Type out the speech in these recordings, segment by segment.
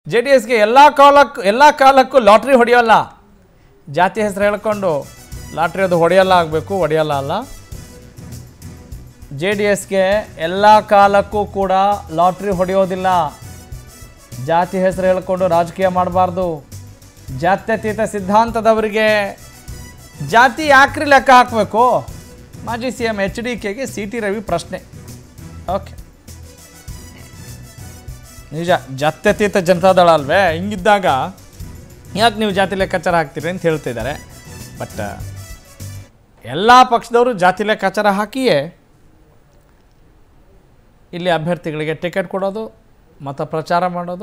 J D ಎಸ್ಗೆ ಎಲ್ಲ ಕಾಲಕ್ಕೂ ಎಲ್ಲ ಕಾಲಕ್ಕೂ ಲಾಟ್ರಿ ಹೊಡೆಯೋಲ್ಲ ಜಾತಿ ಹೆಸರು ಹೇಳ್ಕೊಂಡು ಲಾಟ್ರಿ ಅದು ಹೊಡೆಯಲ್ಲ ಆಗಬೇಕು ಹೊಡೆಯಲ್ಲ ಅಲ್ಲ ಜೆ ಡಿ ಎಸ್ಗೆ ಎಲ್ಲ ಕಾಲಕ್ಕೂ ಕೂಡ ಲಾಟ್ರಿ ಹೊಡೆಯೋದಿಲ್ಲ ಜಾತಿ ಹೆಸರು ಹೇಳ್ಕೊಂಡು ರಾಜಕೀಯ ಮಾಡಬಾರ್ದು ಜಾತ್ಯತೀತ ಸಿದ್ಧಾಂತದವರಿಗೆ ಜಾತಿ ಯಾಕ್ರಿ ಲೆಕ್ಕ ಹಾಕಬೇಕು ಮಾಜಿ ಸಿ ಎಂ ಎಚ್ ಡಿ ಕೆಗೆ ಸಿ ಟಿ ರವಿ ಪ್ರಶ್ನೆ ಓಕೆ ನಿಜ ಜಾತ್ಯತೀತ ಜನತಾದಳ ಅಲ್ವೇ ಹಿಂಗಿದ್ದಾಗ ಯಾಕೆ ನೀವು ಜಾತಿ ಲೆಕ್ಕಾಚಾರ ಹಾಕ್ತೀರಿ ಅಂತ ಹೇಳ್ತಿದ್ದಾರೆ ಬಟ್ ಎಲ್ಲ ಪಕ್ಷದವರು ಜಾತಿ ಲೆಕ್ಕಾಚಾರ ಹಾಕಿಯೇ ಇಲ್ಲಿ ಅಭ್ಯರ್ಥಿಗಳಿಗೆ ಟಿಕೆಟ್ ಕೊಡೋದು ಮತ ಪ್ರಚಾರ ಮಾಡೋದು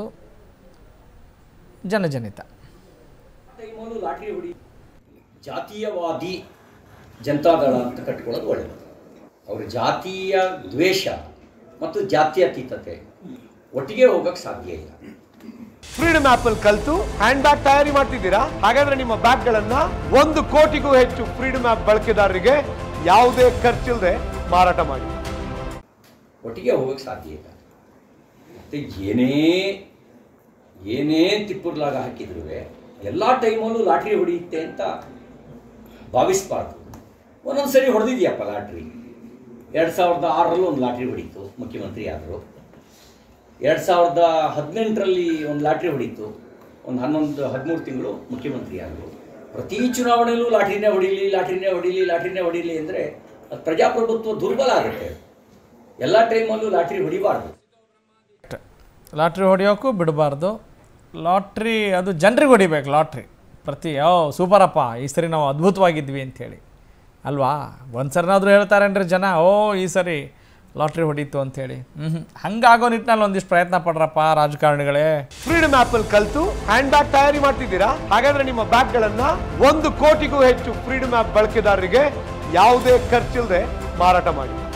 ಜನಜನಿತ ಟೈಮಲ್ಲೂ ಲಾಟ್ರಿ ಹೊಡಿ ಜಾತೀಯವಾದಿ ಜನತಾದಳ ಅಂತ ಕಟ್ಕೊಳ್ಳೋದು ಒಳ್ಳೆಯದು ಅವ್ರ ಜಾತೀಯ ದ್ವೇಷ ಮತ್ತು ಜಾತ್ಯತೀತತೆ ಒಟ್ಟಿಗೆ ಹೋಗಕ್ಕೆ ಸಾಧ್ಯ ಇಲ್ಲ ಫ್ರೀಡಮ್ ಆಪ್ ಅಲ್ಲಿ ಕಲ್ತು ಹ್ಯಾಂಡ್ ಬ್ಯಾಗ್ ತಯಾರಿ ಮಾಡ್ತಿದ್ದೀರಾ ಹಾಗಾದ್ರೆ ನಿಮ್ಮ ಬ್ಯಾಗ್ ಗಳನ್ನ ಒಂದು ಕೋಟಿಗೂ ಹೆಚ್ಚು ಫ್ರೀಡಮ್ ಆಪ್ ಬಳಕೆದಾರರಿಗೆ ಯಾವುದೇ ಖರ್ಚಿಲ್ಲದೆ ಮಾರಾಟ ಮಾಡಿ ಒಟ್ಟಿಗೆ ಹೋಗಕ್ಕೆ ಸಾಧ್ಯ ಇಲ್ಲ ಮತ್ತು ಏನೇ ಏನೇ ತಿಪ್ಪುರ್ಲಾಗ ಹಾಕಿದ್ರು ಎಲ್ಲ ಟೈಮಲ್ಲೂ ಲಾಟ್ರಿ ಹೊಡೆಯುತ್ತೆ ಅಂತ ಭಾವಿಸ್ಬಾರ್ದು ಒಂದೊಂದು ಸರಿ ಹೊಡೆದಿದ್ಯಪ್ಪ ಲಾಟ್ರಿ ಎರಡು ಸಾವಿರದ ಆರರಲ್ಲೂ ಒಂದು ಲಾಟ್ರಿ ಹೊಡೀತು ಮುಖ್ಯಮಂತ್ರಿ ಆದರು ಎರಡು ಸಾವಿರದ ಹದಿನೆಂಟರಲ್ಲಿ ಒಂದು ಲಾಟ್ರಿ ಹೊಡೀತು ಒಂದು ಹನ್ನೊಂದು ಹದಿಮೂರು ತಿಂಗಳು ಮುಖ್ಯಮಂತ್ರಿ ಆದರು ಪ್ರತಿ ಚುನಾವಣೆಯಲ್ಲೂ ಲಾಟ್ರಿನೇ ಹೊಡೀಲಿ ಲಾಟ್ರಿನೇ ಹೊಡೀಲಿ ಲಾಟ್ರಿನೇ ಹೊಡೀಲಿ ಅಂದರೆ ಅದು ಪ್ರಜಾಪ್ರಭುತ್ವ ದುರ್ಬಲ ಆಗುತ್ತೆ ಎಲ್ಲ ಟೈಮಲ್ಲೂ ಲಾಟ್ರಿ ಹೊಡಿಬಾರ್ದು ಲಾಟ್ರಿ ಹೊಡೆಯೋಕ್ಕೂ ಬಿಡಬಾರ್ದು ಲಾಟ್ರಿ ಅದು ಜನರಿಗೆ ಹೊಡಿಬೇಕು ಲಾಟ್ರಿ ಪ್ರತಿ ಓ ಸೂಪರಪ್ಪ ಈ ಸರಿ ನಾವು ಅದ್ಭುತವಾಗಿದ್ವಿ ಅಂಥೇಳಿ ಅಲ್ವಾ ಒಂದು ಸರಿನಾದರೂ ಹೇಳ್ತಾರೇನ್ರಿ ಜನ ಓ ಈ ಸರಿ ಲಾಟ್ರಿ ಹೊಡೀತು ಅಂಥೇಳಿ ಹ್ಞೂ ಹ್ಞೂ ಹಂಗಾಗೋ ನಿಟ್ಟಿನಲ್ಲಿ ಒಂದಿಷ್ಟು ಪ್ರಯತ್ನ ಪಡ್ರಪ್ಪ ರಾಜಕಾರಣಿಗಳೇ ಫ್ರೀಡಮ್ ಆಪ್ ಅಲ್ಲಿ ಕಲ್ತು ಹ್ಯಾಂಡ್ ಬ್ಯಾಗ್ ತಯಾರಿ ಮಾಡ್ತಿದ್ದೀರಾ ಹಾಗಾದ್ರೆ ನಿಮ್ಮ ಬ್ಯಾಗ್ ಗಳನ್ನ ಒಂದು ಕೋಟಿಗೂ ಹೆಚ್ಚು ಫ್ರೀಡಮ್ ಆಪ್ ಬಳಕೆದಾರರಿಗೆ ಯಾವುದೇ ಖರ್ಚಿಲ್ಲದೆ ಮಾರಾಟ ಮಾಡಿ